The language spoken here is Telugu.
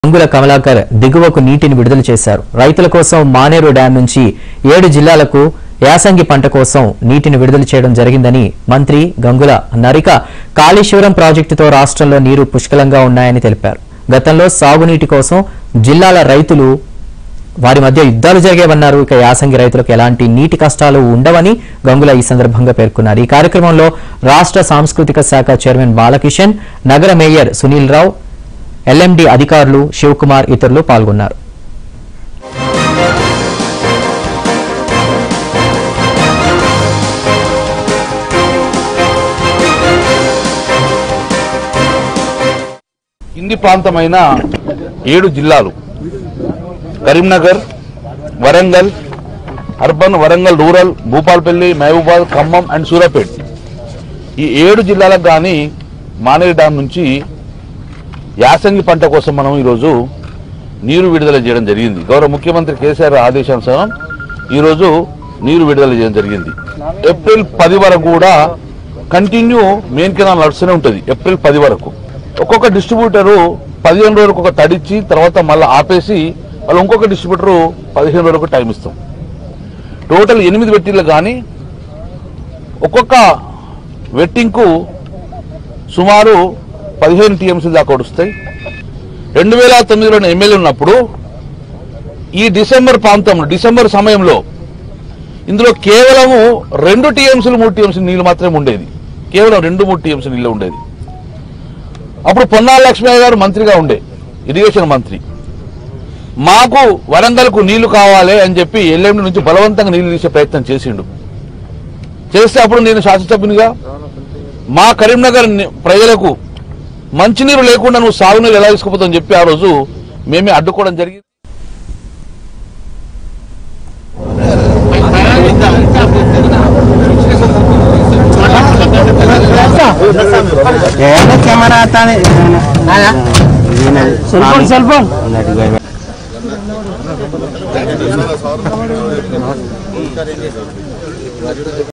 గంగుల కమలాకర్ దిగువకు నీటిని విడుదల చేశారు రైతుల కోసం మానేరు డ్యాం నుంచి ఏడు జిల్లాలకు యాసంగి పంట కోసం నీటిని విడుదల చేయడం జరిగిందని మంత్రి గంగుల నరిక కాళేశ్వరం ప్రాజెక్టుతో రాష్ట్రంలో నీరు పుష్కలంగా ఉన్నాయని తెలిపారు గతంలో సాగునీటి కోసం జిల్లాల రైతులు వారి మధ్య యుద్ధాలు జరిగేవన్నారు ఇక యాసంగి రైతులకు ఎలాంటి నీటి కష్టాలు ఉండవని గంగుల ఈ సందర్భంగా పేర్కొన్నారు ఈ కార్యక్రమంలో రాష్ట్ర సాంస్కృతిక శాఖ చైర్మన్ బాలకిషన్ నగర మేయర్ సునీల్ రావు ఎల్ఎండి అధికారులు శివకుమార్ ఇతరులు పాల్గొన్నారు కింది ప్రాంతమైన ఏడు జిల్లాలు Karimnagar Warangal urban Warangal rural Bhupalpally Mahabubabad Khammam and Suryapet ఈ ఏడు జిల్లాలకు కానీ మానేరు డ్యాం నుంచి యాసంగి పంట కోసం మనం ఈరోజు నీరు విడుదల చేయడం జరిగింది గౌరవ ముఖ్యమంత్రి కేసీఆర్ ఆదేశానుసారం ఈరోజు నీరు విడుదల చేయడం జరిగింది ఏప్రిల్ పది వరకు కూడా కంటిన్యూ మెయిన్ కెనాల్ నడుస్తూనే ఉంటుంది ఏప్రిల్ పది వరకు ఒక్కొక్క డిస్ట్రిబ్యూటరు పదిహేను రోజులకు ఒక తడిచి తర్వాత మళ్ళీ ఆపేసి వాళ్ళు ఇంకొక డిస్ట్రిబ్యూటరు పదిహేను రోజులకు టైం ఇస్తాం టోటల్ ఎనిమిది వెట్టిళ్ళు కానీ ఒక్కొక్క వెట్టింగ్కు సుమారు పదిహేను టీఎంసీ దాకా వస్తాయి రెండు వేల తొమ్మిదిలో నేను ఎమ్మెల్యే ఉన్నప్పుడు ఈ డిసెంబర్ ప్రాంతంలో డిసెంబర్ సమయంలో ఇందులో కేవలము రెండు టీఎంసీలు మూడు టీఎంసీ నీళ్లు మాత్రమే ఉండేది కేవలం రెండు మూడు టీఎంసీ నీళ్ళు ఉండేది అప్పుడు పొన్నాల లక్ష్మయ్య గారు మంత్రిగా ఉండే ఇరిగేషన్ మంత్రి మాకు వరంగల్కు నీళ్లు కావాలి అని చెప్పి ఎల్ఎండి నుంచి బలవంతంగా నీళ్లు తీసే ప్రయత్నం చేసిండు చేస్తే అప్పుడు నేను శాసనసభ్యునిగా మా కరీంనగర్ ని- ప్రజలకు మంచినీరు లేకుండా నువ్వు సాగునీరు ఎలా తీసుకుపోతావు చెప్పి ఆ రోజు మేమే అడ్డుకోవడం జరిగింది ఏదో కెమెరా అత్తాది సెల్ ఫోన్ సెల్ ఫోన్